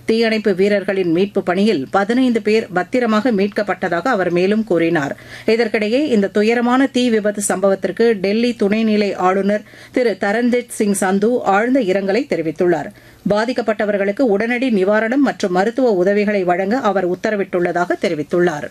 தீயணைப்பு வீரர்களின் மீட்பு பணியில் பதினைந்து பேர் பத்திரமாக மீட்கப்பட்டதாக அவர் மேலும் கூறினார் இதற்கிடையே இந்த துயரமான தீ விபத்து சம்பவத்திற்கு டெல்லி துணைநிலை ஆளுநர் திரு தரண்ஜித் சிங் சந்து ஆழ்ந்த இரங்கலை தெரிவித்துள்ளார் பாதிக்கப்பட்டவர்களுக்கு உடனடி நிவாரணம் மற்றும் மருத்துவ உதவிகளை வழங்க அவர் உத்தரவிட்டுள்ளதாக தெரிவித்துள்ளார்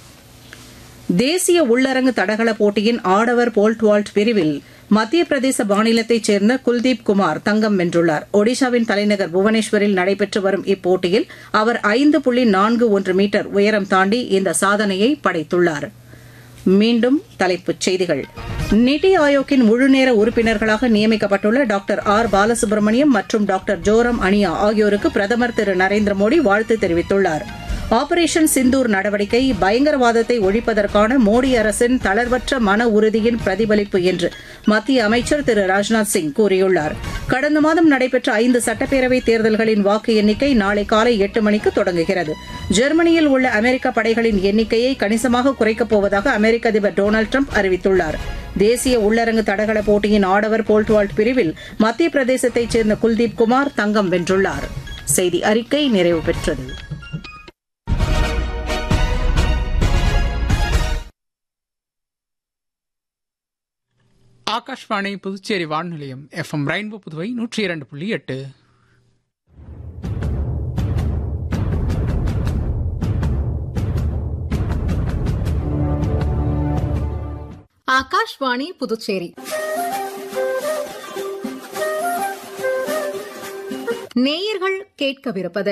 தேசிய உள்ளரங்கு தடகள போட்டியின் ஆடவர் போல்ட் வால்ட் பிரிவில் மத்திய பிரதேச மாநிலத்தைச் சேர்ந்த குல்தீப் குமார் தங்கம் வென்றுள்ளார் ஒடிஷாவின் தலைநகர் புவனேஸ்வரில் நடைபெற்று வரும் இப்போட்டியில் அவர் ஐந்து புள்ளி நான்கு ஒன்று மீட்டர் உயரம் தாண்டி இந்த சாதனையை படைத்துள்ளார் மீண்டும் தலைப்புச் செய்திகள் நிதி ஆயோக்கின் முழுநேர உறுப்பினர்களாக நியமிக்கப்பட்டுள்ள டாக்டர் ஆர் பாலசுப்ரமணியம் மற்றும் டாக்டர் ஜோரம் அனியா ஆகியோருக்கு பிரதமர் திரு நரேந்திர மோடி வாழ்த்து தெரிவித்துள்ளார் ஆபரேஷன் சிந்தூர் நடவடிக்கை பயங்கரவாதத்தை ஒழிப்பதற்கான மோடி அரசின் தளர்வற்ற மன உறுதியின் பிரதிபலிப்பு என்று மத்திய அமைச்சர் திரு ராஜ்நாத் சிங் கூறியுள்ளார் கடந்த மாதம் நடைபெற்ற ஐந்து சட்டப்பேரவைத் தேர்தல்களின் வாக்கு எண்ணிக்கை நாளை காலை எட்டு மணிக்கு தொடங்குகிறது ஜெர்மனியில் உள்ள அமெரிக்க படைகளின் எண்ணிக்கையை கணிசமாக குறைக்கப் போவதாக அமெரிக்க அதிபர் டொனால்டு ட்ரம்ப் அறிவித்துள்ளார் தேசிய உள்ளரங்கு தடகள போட்டியின் ஆடவர் போல்ட்வால்ட் பிரிவில் மத்திய பிரதேசத்தைச் சேர்ந்த குல்தீப் குமார் தங்கம் வென்றுள்ளார் செய்தி அறிக்கை நிறைவு பெற்றது ஆகாஷ்வாணி புதுச்சேரி வானொலியம் எஃப்எம் ரெயின்போ புதுவை நூற்றி இரண்டு புள்ளி எட்டு ஆகாஷ்வாணி புதுச்சேரி நேயர்கள் கேட்கவிருப்பது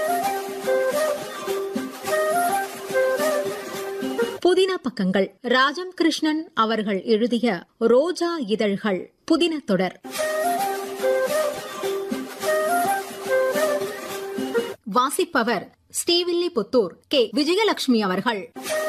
புதின பக்கங்கள் ராஜம் கிருஷ்ணன் அவர்கள் எழுதிய ரோஜா இதழ்கள் புதின தொடர் வாசிப்பவர் ஸ்ரீவில்லிபுத்தூர் கே விஜயலட்சுமி அவர்கள்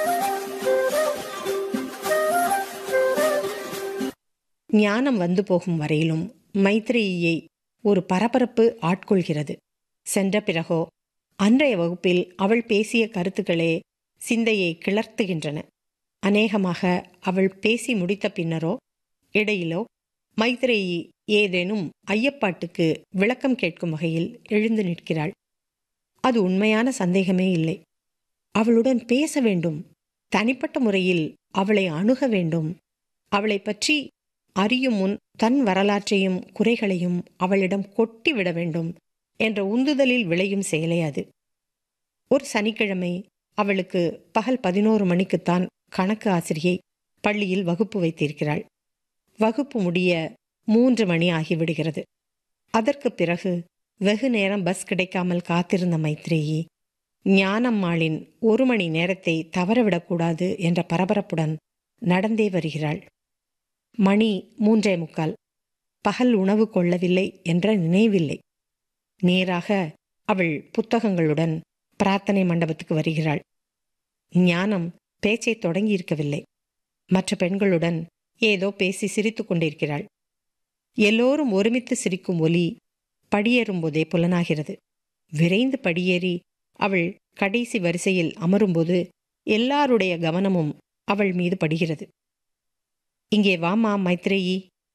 ஞானம் வந்து போகும் வரையிலும் மைத்ரேயியை ஒரு பரபரப்பு ஆட்கொள்கிறது சென்ற பிறகோ அன்றைய வகுப்பில் அவள் பேசிய கருத்துக்களே சிந்தையை கிளர்த்துகின்றன அநேகமாக அவள் பேசி முடித்த பின்னரோ இடையிலோ மைத்ரேயி ஏதேனும் ஐயப்பாட்டுக்கு விளக்கம் கேட்கும் வகையில் எழுந்து நிற்கிறாள் அது உண்மையான சந்தேகமே இல்லை அவளுடன் பேச வேண்டும் தனிப்பட்ட முறையில் அவளை அணுக வேண்டும் அவளை பற்றி அறியும் முன் தன் வரலாற்றையும் குறைகளையும் அவளிடம் கொட்டி விட வேண்டும் என்ற உந்துதலில் விளையும் செயலே அது ஒரு சனிக்கிழமை அவளுக்கு பகல் பதினோரு மணிக்குத்தான் கணக்கு ஆசிரியை பள்ளியில் வகுப்பு வைத்திருக்கிறாள் வகுப்பு முடிய மூன்று மணி ஆகிவிடுகிறது அதற்கு பிறகு வெகு நேரம் பஸ் கிடைக்காமல் காத்திருந்த மைத்ரேயி ஞானம்மாளின் ஒரு மணி நேரத்தை தவறவிடக்கூடாது என்ற பரபரப்புடன் நடந்தே வருகிறாள் மணி மூன்றே முக்கால் பகல் உணவு கொள்ளவில்லை என்ற நினைவில்லை நேராக அவள் புத்தகங்களுடன் பிரார்த்தனை மண்டபத்துக்கு வருகிறாள் ஞானம் பேச்சை தொடங்கியிருக்கவில்லை மற்ற பெண்களுடன் ஏதோ பேசி சிரித்துக் கொண்டிருக்கிறாள் எல்லோரும் ஒருமித்து சிரிக்கும் ஒலி படியேறும்போதே புலனாகிறது விரைந்து படியேறி அவள் கடைசி வரிசையில் அமரும்போது எல்லாருடைய கவனமும் அவள் மீது படுகிறது இங்கே வாமா மைத்ரேயி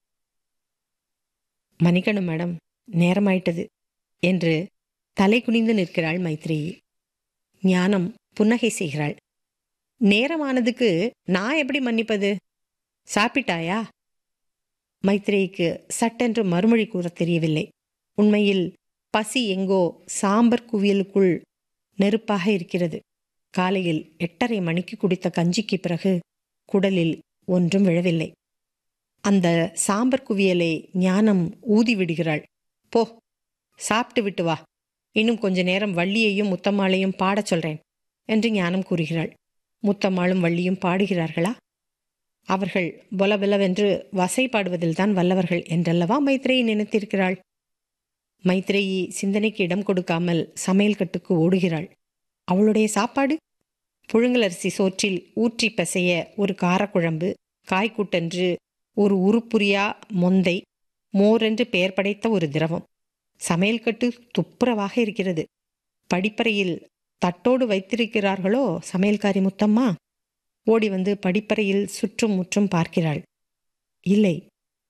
மன்னிக்கணும் மேடம் நேரமாயிட்டது என்று தலை குனிந்து நிற்கிறாள் மைத்ரேயி ஞானம் புன்னகை செய்கிறாள் நேரமானதுக்கு நான் எப்படி மன்னிப்பது சாப்பிட்டாயா மைத்ரேயிக்கு சட்டென்று மறுமொழி கூற தெரியவில்லை உண்மையில் பசி எங்கோ சாம்பர் குவியலுக்குள் நெருப்பாக இருக்கிறது காலையில் எட்டரை மணிக்கு குடித்த கஞ்சிக்கு பிறகு குடலில் ஒன்றும் விழவில்லை அந்த சாம்பர் குவியலை ஞானம் ஊதி விடுகிறாள் போ சாப்பிட்டு விட்டு வா இன்னும் கொஞ்ச நேரம் வள்ளியையும் முத்தம்மாளையும் பாடச் சொல்றேன் என்று ஞானம் கூறுகிறாள் முத்தம்மாளும் வள்ளியும் பாடுகிறார்களா அவர்கள் பொலபெலவென்று வசை பாடுவதில்தான் வல்லவர்கள் என்றல்லவா மைத்ரேயி நினைத்திருக்கிறாள் மைத்ரேயி சிந்தனைக்கு இடம் கொடுக்காமல் சமையல் கட்டுக்கு ஓடுகிறாள் அவளுடைய சாப்பாடு புழுங்கலரிசி சோற்றில் ஊற்றி பசைய ஒரு காரக்குழம்பு காய்கூட்டென்று ஒரு உருப்புரியா மொந்தை மோரென்று பெயர் படைத்த ஒரு திரவம் சமையல் கட்டு துப்புரவாக இருக்கிறது படிப்பறையில் தட்டோடு வைத்திருக்கிறார்களோ சமையல்காரி முத்தம்மா ஓடி வந்து படிப்பறையில் சுற்றும் முற்றும் பார்க்கிறாள் இல்லை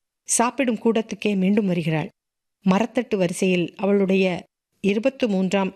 சாப்பிடும் கூடத்துக்கே மீண்டும் வருகிறாள் மரத்தட்டு வரிசையில் அவளுடைய இருபத்து மூன்றாம்